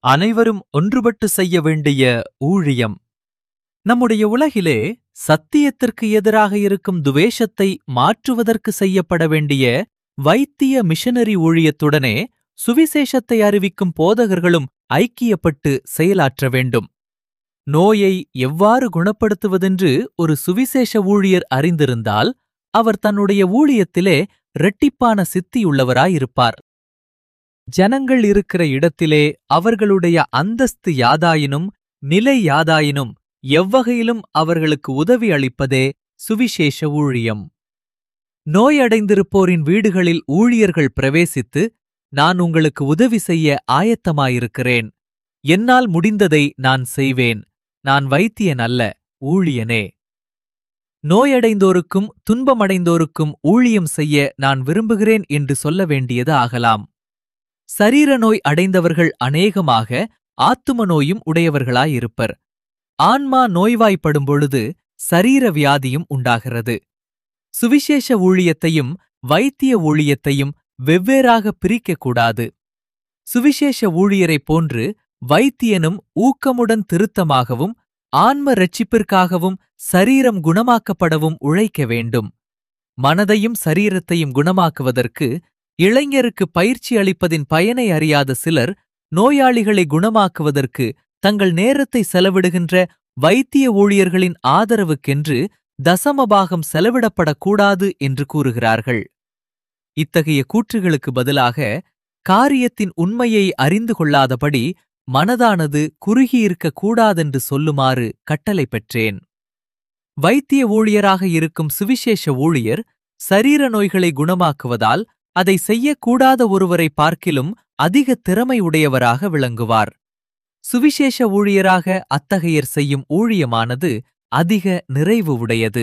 அனைவரும் ஒன்றுபட்டு செய்ய வேண்டிய ஊழியம் நம்முடைய உலகிலே சத்தியத்திற்கு எதிராக இருக்கும் துவேஷத்தை மாற்றுவதற்கு செய்யப்பட வேண்டிய வைத்திய மிஷனரி ஊழியத்துடனே சுவிசேஷத்தை அறிவிக்கும் போதகர்களும் ஐக்கியப்பட்டு செயலாற்ற வேண்டும் நோயை எவ்வாறு குணப்படுத்துவதென்று ஒரு சுவிசேஷ ஊழியர் அறிந்திருந்தால் அவர் தன்னுடைய ஊழியத்திலே இரட்டிப்பான சித்தியுள்ளவராயிருப்பார் ஜனங்கள் இருக்கிற இடத்திலே அவர்களுடைய அந்தஸ்து யாதாயினும் நிலை யாதாயினும் எவ்வகையிலும் அவர்களுக்கு உதவி அளிப்பதே சுவிசேஷ ஊழியம் நோயடைந்திருப்போரின் வீடுகளில் ஊழியர்கள் பிரவேசித்து நான் உங்களுக்கு உதவி செய்ய ஆயத்தமாயிருக்கிறேன் என்னால் முடிந்ததை நான் செய்வேன் நான் வைத்தியன் அல்ல ஊழியனே நோயடைந்தோருக்கும் துன்பமடைந்தோருக்கும் ஊழியம் செய்ய நான் விரும்புகிறேன் என்று சொல்ல வேண்டியது ஆகலாம் சரீர நோய் அடைந்தவர்கள் அநேகமாக ஆத்தும நோயும் உடையவர்களாயிருப்பர் ஆன்மா நோய்வாய்ப்படும் பொழுது சரீர வியாதியும் உண்டாகிறது சுவிசேஷ ஊழியத்தையும் வைத்திய ஊழியத்தையும் வெவ்வேறாக பிரிக்கக்கூடாது சுவிசேஷ ஊழியரைப் போன்று வைத்தியனும் ஊக்கமுடன் திருத்தமாகவும் ஆன்ம ரட்சிப்பிற்காகவும் சரீரம் குணமாக்கப்படவும் உழைக்க வேண்டும் மனதையும் சரீரத்தையும் குணமாக்குவதற்கு இளைஞருக்கு பயிற்சி அளிப்பதின் பயனை அறியாத சிலர் நோயாளிகளை குணமாக்குவதற்கு தங்கள் நேரத்தை செலவிடுகின்ற வைத்திய ஊழியர்களின் ஆதரவுக்கென்று தசமபாகம் செலவிடப்படக்கூடாது என்று கூறுகிறார்கள் இத்தகைய கூற்றுகளுக்கு பதிலாக காரியத்தின் உண்மையை அறிந்து கொள்ளாதபடி மனதானது குறுகியிருக்க கூடாதென்று சொல்லுமாறு கட்டளை பெற்றேன் வைத்திய ஊழியராக இருக்கும் சுவிசேஷ ஊழியர் சரீர நோய்களை குணமாக்குவதால் அதை செய்யக்கூடாத ஒருவரை பார்க்கிலும் அதிக திறமை உடையவராக விளங்குவார் சுவிசேஷ ஊழியராக அத்தகையர் செய்யும் ஊழியமானது அதிக நிறைவு உடையது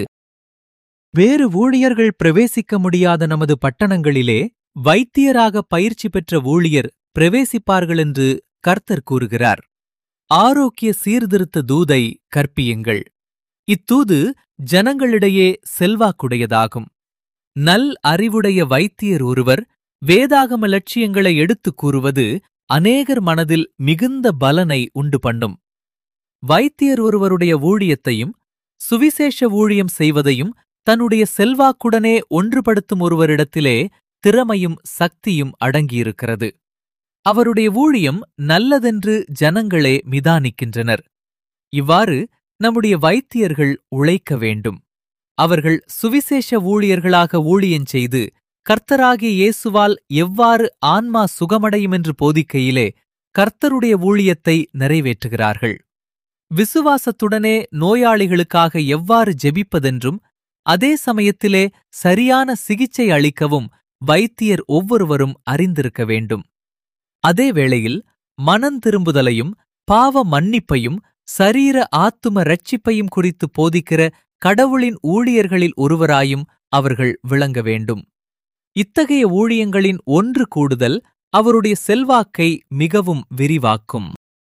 வேறு ஊழியர்கள் பிரவேசிக்க முடியாத நமது பட்டணங்களிலே வைத்தியராக பயிற்சி பெற்ற ஊழியர் பிரவேசிப்பார்கள் என்று கர்த்தர் கூறுகிறார் ஆரோக்கிய சீர்திருத்த தூதை கற்பியுங்கள் இத்தூது ஜனங்களிடையே செல்வாக்குடையதாகும் நல் அறிவுடைய வைத்தியர் ஒருவர் வேதாகம லட்சியங்களை எடுத்துக் கூறுவது அநேகர் மனதில் மிகுந்த பலனை உண்டு பண்ணும் வைத்தியர் ஒருவருடைய ஊழியத்தையும் சுவிசேஷ ஊழியம் செய்வதையும் தன்னுடைய செல்வாக்குடனே ஒன்றுபடுத்தும் ஒருவரிடத்திலே திறமையும் சக்தியும் அடங்கியிருக்கிறது அவருடைய ஊழியம் நல்லதென்று ஜனங்களே மிதானிக்கின்றனர் இவ்வாறு நம்முடைய வைத்தியர்கள் உழைக்க வேண்டும் அவர்கள் சுவிசேஷ ஊழியர்களாக ஊழியஞ் செய்து கர்த்தராகிய இயேசுவால் எவ்வாறு ஆன்மா சுகமடையும் என்று போதிக்கையிலே கர்த்தருடைய ஊழியத்தை நிறைவேற்றுகிறார்கள் விசுவாசத்துடனே நோயாளிகளுக்காக எவ்வாறு ஜெபிப்பதென்றும் அதே சமயத்திலே சரியான சிகிச்சை அளிக்கவும் வைத்தியர் ஒவ்வொருவரும் அறிந்திருக்க வேண்டும் அதே வேளையில் மனம் திரும்புதலையும் பாவ மன்னிப்பையும் சரீர ஆத்தும ரட்சிப்பையும் குறித்து போதிக்கிற கடவுளின் ஊழியர்களில் ஒருவராயும் அவர்கள் விளங்க வேண்டும் இத்தகைய ஊழியங்களின் ஒன்று கூடுதல் அவருடைய செல்வாக்கை மிகவும் விரிவாக்கும்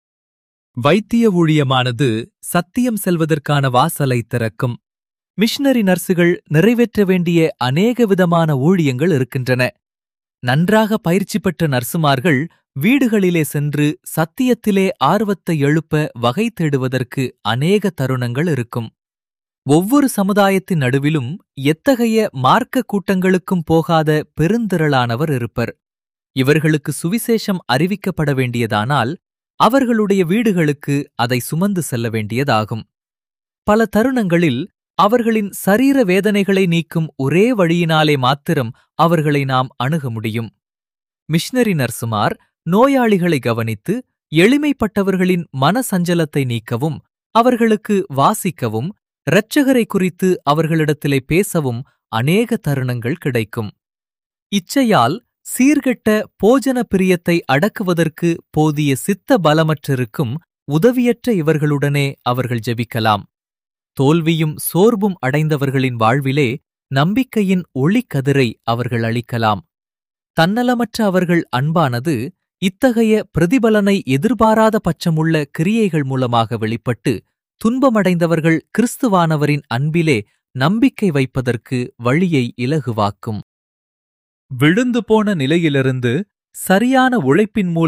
வைத்திய ஊழியமானது சத்தியம் செல்வதற்கான வாசலை திறக்கும் மிஷனரி நர்சுகள் நிறைவேற்ற வேண்டிய அநேக விதமான ஊழியங்கள் இருக்கின்றன நன்றாக பயிற்சி பெற்ற நர்சுமார்கள் வீடுகளிலே சென்று சத்தியத்திலே ஆர்வத்தை எழுப்ப வகை தேடுவதற்கு அநேக தருணங்கள் இருக்கும் ஒவ்வொரு சமுதாயத்தின் நடுவிலும் எத்தகைய மார்க்க கூட்டங்களுக்கும் போகாத பெருந்திரளானவர் இருப்பர் இவர்களுக்கு சுவிசேஷம் அறிவிக்கப்பட வேண்டியதானால் அவர்களுடைய வீடுகளுக்கு அதை சுமந்து செல்ல வேண்டியதாகும் பல தருணங்களில் அவர்களின் சரீர வேதனைகளை நீக்கும் ஒரே வழியினாலே மாத்திரம் அவர்களை நாம் அணுக முடியும் மிஷனரி நர்சுமார் நோயாளிகளை கவனித்து எளிமைப்பட்டவர்களின் மன சஞ்சலத்தை நீக்கவும் அவர்களுக்கு வாசிக்கவும் இரட்சகரை குறித்து அவர்களிடத்திலே பேசவும் அநேக தருணங்கள் கிடைக்கும் இச்சையால் சீர்கெட்ட போஜன பிரியத்தை அடக்குவதற்கு போதிய சித்த பலமற்றிருக்கும் உதவியற்ற இவர்களுடனே அவர்கள் ஜெபிக்கலாம் தோல்வியும் சோர்வும் அடைந்தவர்களின் வாழ்விலே நம்பிக்கையின் ஒளிக்கதிரை அவர்கள் அளிக்கலாம் தன்னலமற்ற அவர்கள் அன்பானது இத்தகைய பிரதிபலனை எதிர்பாராத பட்சமுள்ள கிரியைகள் மூலமாக வெளிப்பட்டு துன்பமடைந்தவர்கள் கிறிஸ்துவானவரின் அன்பிலே நம்பிக்கை வைப்பதற்கு வழியை இலகுவாக்கும் விழுந்து போன நிலையிலிருந்து சரியான உழைப்பின் மூலம்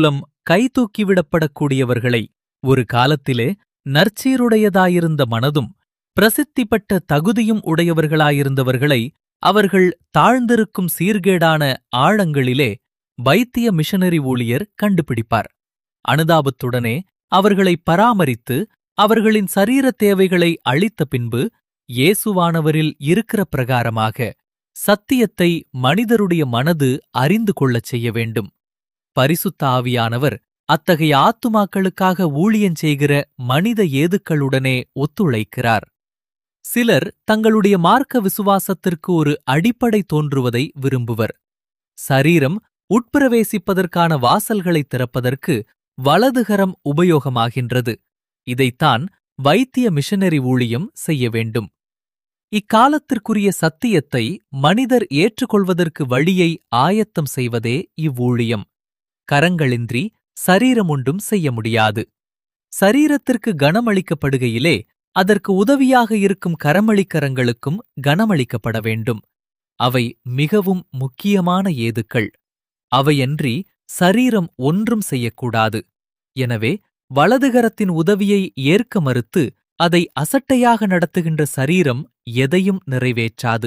கைதூக்கிவிடப்படக்கூடியவர்களை ஒரு காலத்திலே நற்சீருடையதாயிருந்த மனதும் பிரசித்தி பெற்ற தகுதியும் உடையவர்களாயிருந்தவர்களை அவர்கள் தாழ்ந்திருக்கும் சீர்கேடான ஆழங்களிலே வைத்திய மிஷனரி ஊழியர் கண்டுபிடிப்பார் அனுதாபத்துடனே அவர்களை பராமரித்து அவர்களின் சரீர தேவைகளை அளித்த பின்பு இயேசுவானவரில் இருக்கிற பிரகாரமாக சத்தியத்தை மனிதருடைய மனது அறிந்து கொள்ளச் செய்ய வேண்டும் பரிசுத்த ஆவியானவர் அத்தகைய ஆத்துமாக்களுக்காக ஊழியஞ் செய்கிற மனித ஏதுக்களுடனே ஒத்துழைக்கிறார் சிலர் தங்களுடைய மார்க்க விசுவாசத்திற்கு ஒரு அடிப்படை தோன்றுவதை விரும்புவர் சரீரம் உட்பிரவேசிப்பதற்கான வாசல்களை திறப்பதற்கு வலதுகரம் உபயோகமாகின்றது இதைத்தான் வைத்திய மிஷனரி ஊழியம் செய்ய வேண்டும் இக்காலத்திற்குரிய சத்தியத்தை மனிதர் ஏற்றுக்கொள்வதற்கு வழியை ஆயத்தம் செய்வதே இவ்வூழியம் கரங்களின்றி சரீரம் ஒன்றும் செய்ய முடியாது சரீரத்திற்கு கனமளிக்கப்படுகையிலே அதற்கு உதவியாக இருக்கும் கரமளிக்கரங்களுக்கும் கனமளிக்கப்பட வேண்டும் அவை மிகவும் முக்கியமான ஏதுக்கள் அவையன்றி சரீரம் ஒன்றும் செய்யக்கூடாது எனவே வலதுகரத்தின் உதவியை ஏற்க மறுத்து அதை அசட்டையாக நடத்துகின்ற சரீரம் எதையும் நிறைவேற்றாது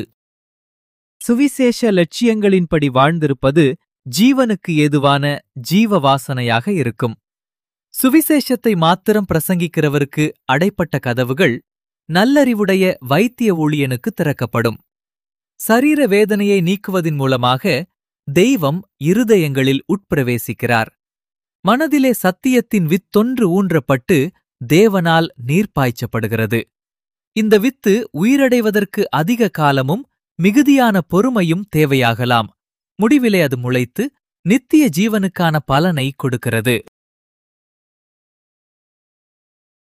சுவிசேஷ லட்சியங்களின்படி வாழ்ந்திருப்பது ஜீவனுக்கு ஏதுவான ஜீவ வாசனையாக இருக்கும் சுவிசேஷத்தை மாத்திரம் பிரசங்கிக்கிறவருக்கு அடைப்பட்ட கதவுகள் நல்லறிவுடைய வைத்திய ஊழியனுக்கு திறக்கப்படும் சரீர வேதனையை நீக்குவதின் மூலமாக தெய்வம் இருதயங்களில் உட்பிரவேசிக்கிறார் மனதிலே சத்தியத்தின் வித்தொன்று ஊன்றப்பட்டு தேவனால் நீர்ப்பாய்ச்சப்படுகிறது இந்த வித்து உயிரடைவதற்கு அதிக காலமும் மிகுதியான பொறுமையும் தேவையாகலாம் முடிவிலே அது முளைத்து நித்திய ஜீவனுக்கான பலனை கொடுக்கிறது